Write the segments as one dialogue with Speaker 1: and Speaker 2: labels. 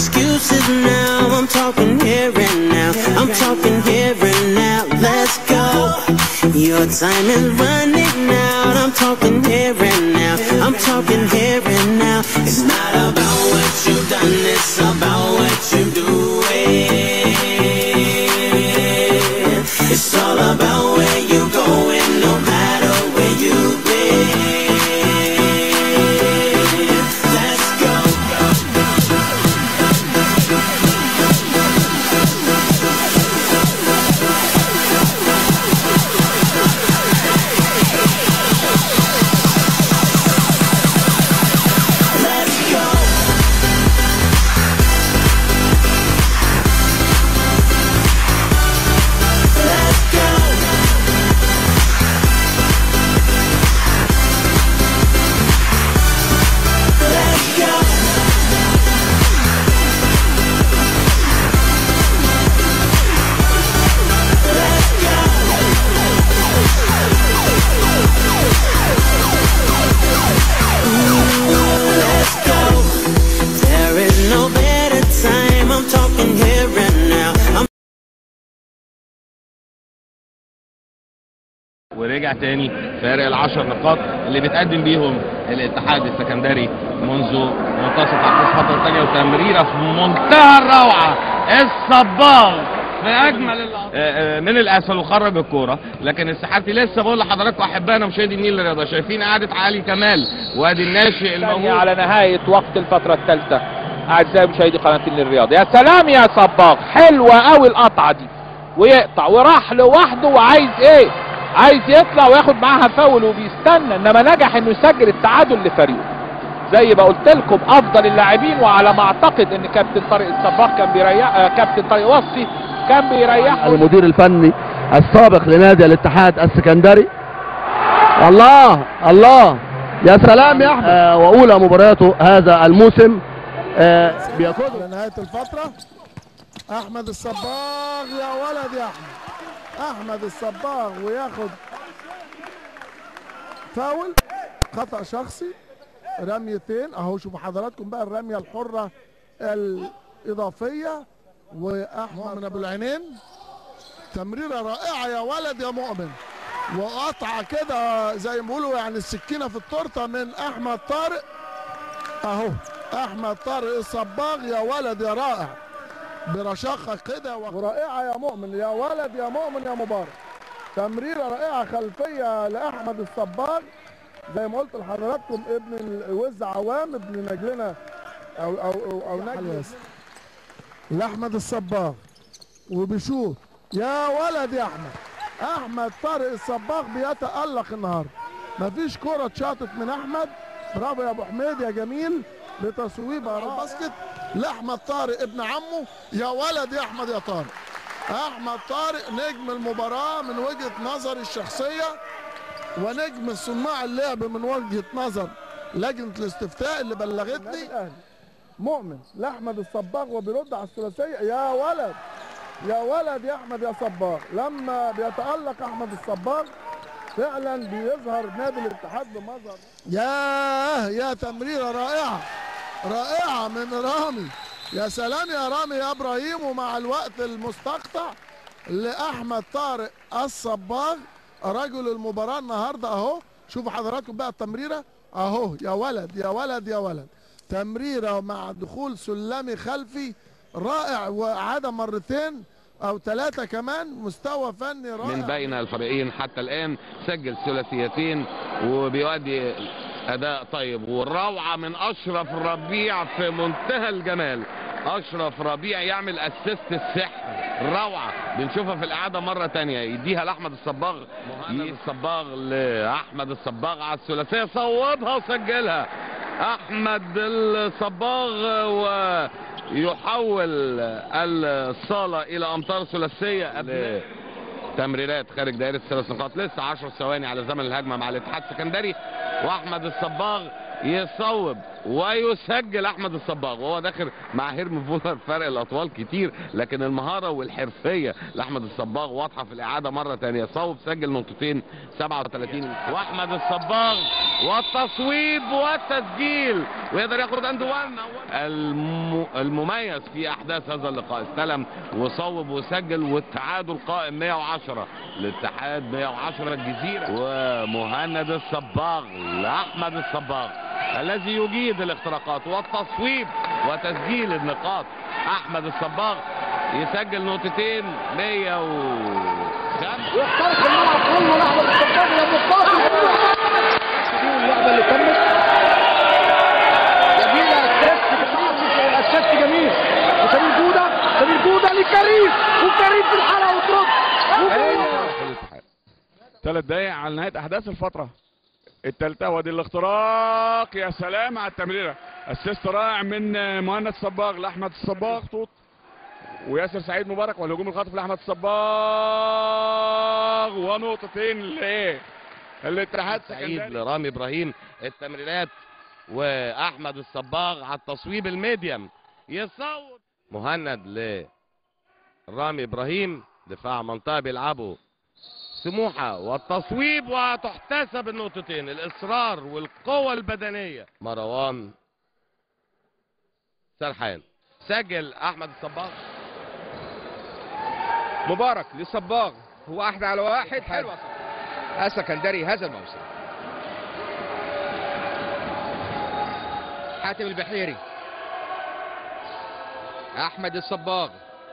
Speaker 1: excuses now. I'm talking here and now. I'm talking here and now. Let's go. Your time is running out. I'm talking here and now. I'm talking here and now. It's not about what you've done, it's about what you're doing. It's all about where you're going, no matter where you've been. Let's go. Let's go. Let's go. Let's go. Let's go. Let's go. There is no better time. I'm talking here and now. I'm
Speaker 2: ورجع تاني فارق العشر نقاط اللي بيتقدم بيهم الاتحاد السكندري منذ منتصف احداث الفتره الثانيه وتمريره في منتهى الروعه الصباغ في اجمل اللقطات. آه، آه، من الاسفل وخرج الكوره لكن السحابتي لسه بقول لحضراتكم احبائنا مشاهدي النيل الرياضه شايفين قعده علي كمال وادي الناشئ
Speaker 3: ثانية
Speaker 2: الموهوب
Speaker 3: على نهاية وقت الفترة الثالثة أعزائي مشاهدي قناة النيل الرياضي يا سلام يا صباغ حلوة قوي القطعة دي ويقطع وراح لوحده وعايز ايه عايز يطلع وياخد معاها فاول وبيستنى انما نجح انه يسجل التعادل لفريقه زي ما قلت لكم افضل اللاعبين وعلى ما اعتقد ان كابتن طارق الصباغ كان بيريح آه، كابتن طارق وصي كان بيريحه
Speaker 4: المدير الفني السابق لنادي الاتحاد السكندري الله الله يا سلام يا احمد آه واولى مبارياته هذا الموسم آه بيقود
Speaker 5: على نهاية الفترة أحمد الصباغ يا ولد يا أحمد أحمد الصباغ وياخد فاول خطأ شخصي رميتين أهو شوفوا حضراتكم بقى الرمية الحرة الإضافية وأحمد من أبو العينين تمريرة رائعة يا ولد يا مؤمن وقطعة كده زي ما بيقولوا يعني السكينة في التورتة من أحمد طارق اهو احمد طارق الصباغ يا ولد يا رائع برشاقه كده ورائعه يا مؤمن يا ولد يا مؤمن يا مبارك تمريره رائعه خلفيه لاحمد الصباغ زي ما قلت لحضراتكم ابن الوز عوام ابن نجلنا او او او, أو نجل لاحمد الصباغ وبيشوط يا ولد يا احمد احمد طارق الصباغ بيتالق النهارده مفيش كره اتشاطت من احمد برافو يا ابو حميد يا جميل بتصويبه رائعه الباسكت لاحمد طارق ابن عمه يا ولد يا احمد يا طارق احمد طارق نجم المباراه من وجهه نظري الشخصيه ونجم صناع اللعب من وجهه نظر لجنه الاستفتاء اللي بلغتني مؤمن لاحمد الصباغ وبيرد على الثلاثيه يا ولد يا ولد يا احمد يا صباغ لما بيتالق احمد الصباغ فعلا بيظهر نادي الاتحاد بمظهر ياه يا تمريره رائعه رائعه من رامي يا سلام يا رامي يا ابراهيم ومع الوقت المستقطع لاحمد طارق الصباغ رجل المباراه النهارده اهو شوفوا حضراتكم بقى التمريره اهو يا ولد يا ولد يا ولد تمريره مع دخول سلمي خلفي رائع وعاد مرتين او ثلاثه كمان مستوى فني رائع
Speaker 2: من بين الفريقين حتى الان سجل ثلاثيتين وبيؤدي اداء طيب والروعه من اشرف ربيع في منتهى الجمال اشرف ربيع يعمل اسيست السحر روعه بنشوفها في الاعاده مره تانية يديها لاحمد الصباغ مهند الصباغ لاحمد الصباغ على الثلاثيه صوبها وسجلها احمد الصباغ ويحول الصاله الى امتار ثلاثيه أثناء تمريرات خارج دائرة ثلاث نقاط لسه 10 ثواني على زمن الهجمة مع الاتحاد السكندري واحمد الصباغ يصوب ويسجل احمد الصباغ وهو داخل مع هيرم فولر فرق الاطوال كتير لكن المهاره والحرفيه لاحمد الصباغ واضحه في الاعاده مره ثانيه صوب سجل نقطتين 37 واحمد الصباغ والتصويب والتسجيل ويقدر يخرج عند وان الم... المميز في احداث هذا اللقاء استلم وصوب وسجل والتعادل قائم 110 الاتحاد 110 الجزيره ومهند الصباغ لاحمد الصباغ الذي يجيد الاختراقات والتصويب وتسجيل النقاط احمد الصباغ يسجل نقطتين 105
Speaker 6: يخترق الملعب كله لحظه الصفار لما القاطع اللعبه اللي تمت جميله اسيست جميل اسيست جميل وسمير جوده سمير جوده لكريم وكريم في الحلقه وترد
Speaker 7: ثلاث دقايق على نهايه احداث الفتره الثالثه وادي الاختراق يا سلام على التمريره اسيست رائع من مهند صباغ لاحمد الصباغ طوط وياسر سعيد مبارك والهجوم الخاطف لاحمد الصباغ ونقطتين لايه الاتحاد
Speaker 2: سعيد
Speaker 7: سكندري
Speaker 2: لرامي ابراهيم التمريرات واحمد الصباغ على التصويب الميديم يصوب مهند لرامي ابراهيم دفاع منطقه بيلعبوا سموحه والتصويب وتحتسب النقطتين الاصرار والقوه البدنيه مروان سرحان سجل احمد الصباغ
Speaker 8: مبارك للصباغ هو واحد على واحد حلوة السكندري هذا الموسم حاتم البحيري احمد الصباغ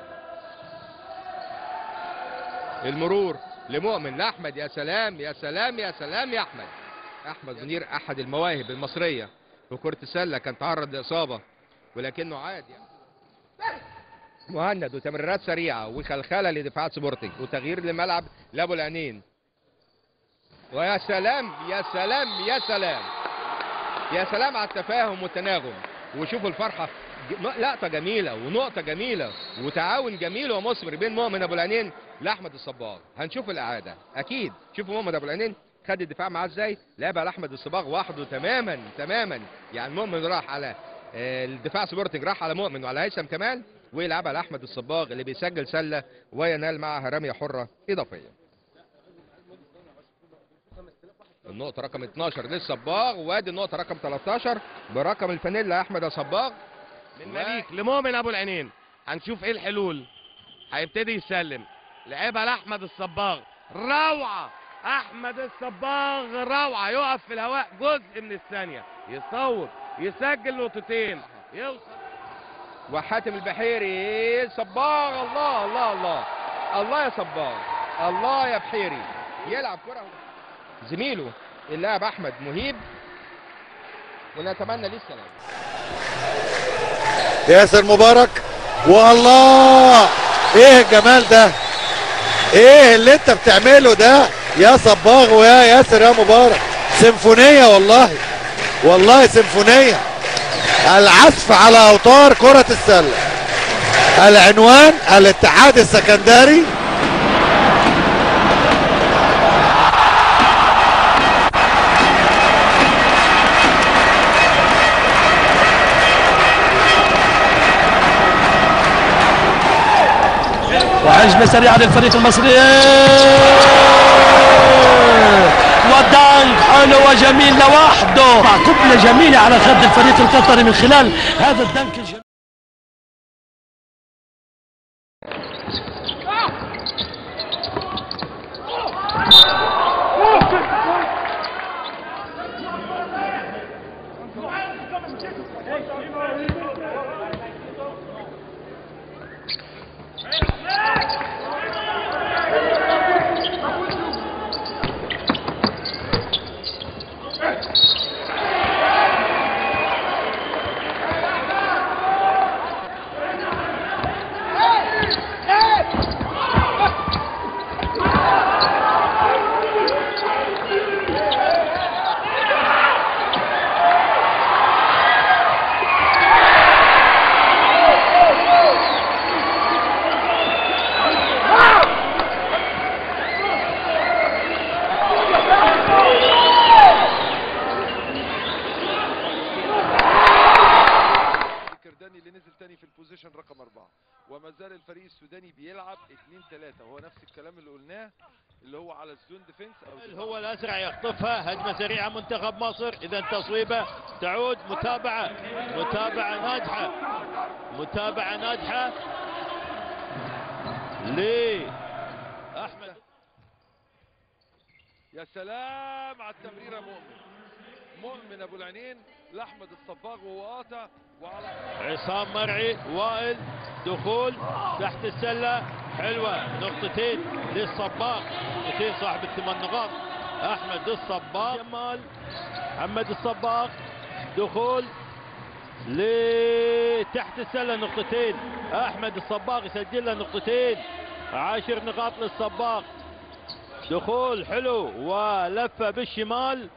Speaker 8: المرور لمؤمن لاحمد يا سلام يا سلام يا سلام يا احمد احمد منير احد المواهب المصريه في كره السله كان تعرض لاصابه ولكنه عاد يعني مهند وتمريرات سريعه وخلخله لدفاعات سبورتنج وتغيير لملعب لابو العينين ويا سلام يا سلام يا سلام يا سلام على التفاهم والتناغم وشوفوا الفرحه ج- لقطه جميله ونقطه جميله وتعاون جميل ومثمر بين مؤمن ابو العينين لاحمد الصباغ هنشوف الاعاده اكيد شوفوا مؤمن ابو العينين خد الدفاع معاه ازاي لعب على احمد الصباغ وحده تماما تماما يعني مؤمن راح على آه، الدفاع سبورتنج راح على مؤمن وعلى هيثم كمال ويلعب على احمد الصباغ اللي بيسجل سله وينال معها رميه حره اضافيه النقطة رقم 12 للصباغ وادي النقطة رقم 13 برقم الفانيلا احمد الصباغ
Speaker 2: من مليك لمؤمن ابو العينين هنشوف ايه الحلول هيبتدي يسلم لعبها لاحمد الصباغ روعه احمد الصباغ روعه يقف في الهواء جزء من الثانيه يصور يسجل نقطتين يوصل
Speaker 8: وحاتم البحيري صباغ الله الله الله الله يا صباغ الله يا بحيري يلعب كرة زميله اللاعب احمد مهيب ونتمنى ليه السلامة
Speaker 9: ياسر مبارك والله ايه الجمال ده ايه اللي انت بتعمله ده يا صباغ ويا ياسر يا مبارك سيمفونية والله والله سيمفونية العزف على اوتار كرة السلة العنوان الاتحاد السكندري
Speaker 6: وهجمة سريعة للفريق المصري ودانك حلو وجميل لوحده مع قبلة جميلة على خد الفريق القطري من خلال هذا الدنك الجميل
Speaker 10: الفريق السوداني بيلعب 2 3 وهو نفس الكلام اللي قلناه اللي هو على الزون ديفنس او
Speaker 11: هو الازرع يخطفها هجمه سريعه منتخب مصر اذا تصويبه تعود متابعه متابعه ناجحه متابعه ناجحه ل احمد
Speaker 10: يا سلام على التمريره مؤمن مؤمن ابو العينين لاحمد الصباغ وهو قاطع وعلى
Speaker 11: عصام مرعي وائل دخول تحت السله حلوه نقطتين للصباغ نقطتين صاحب الثمان نقاط احمد الصباغ جمال محمد الصباغ دخول لتحت السله نقطتين احمد الصباغ يسجل له نقطتين عشر نقاط للصباغ دخول حلو ولفه بالشمال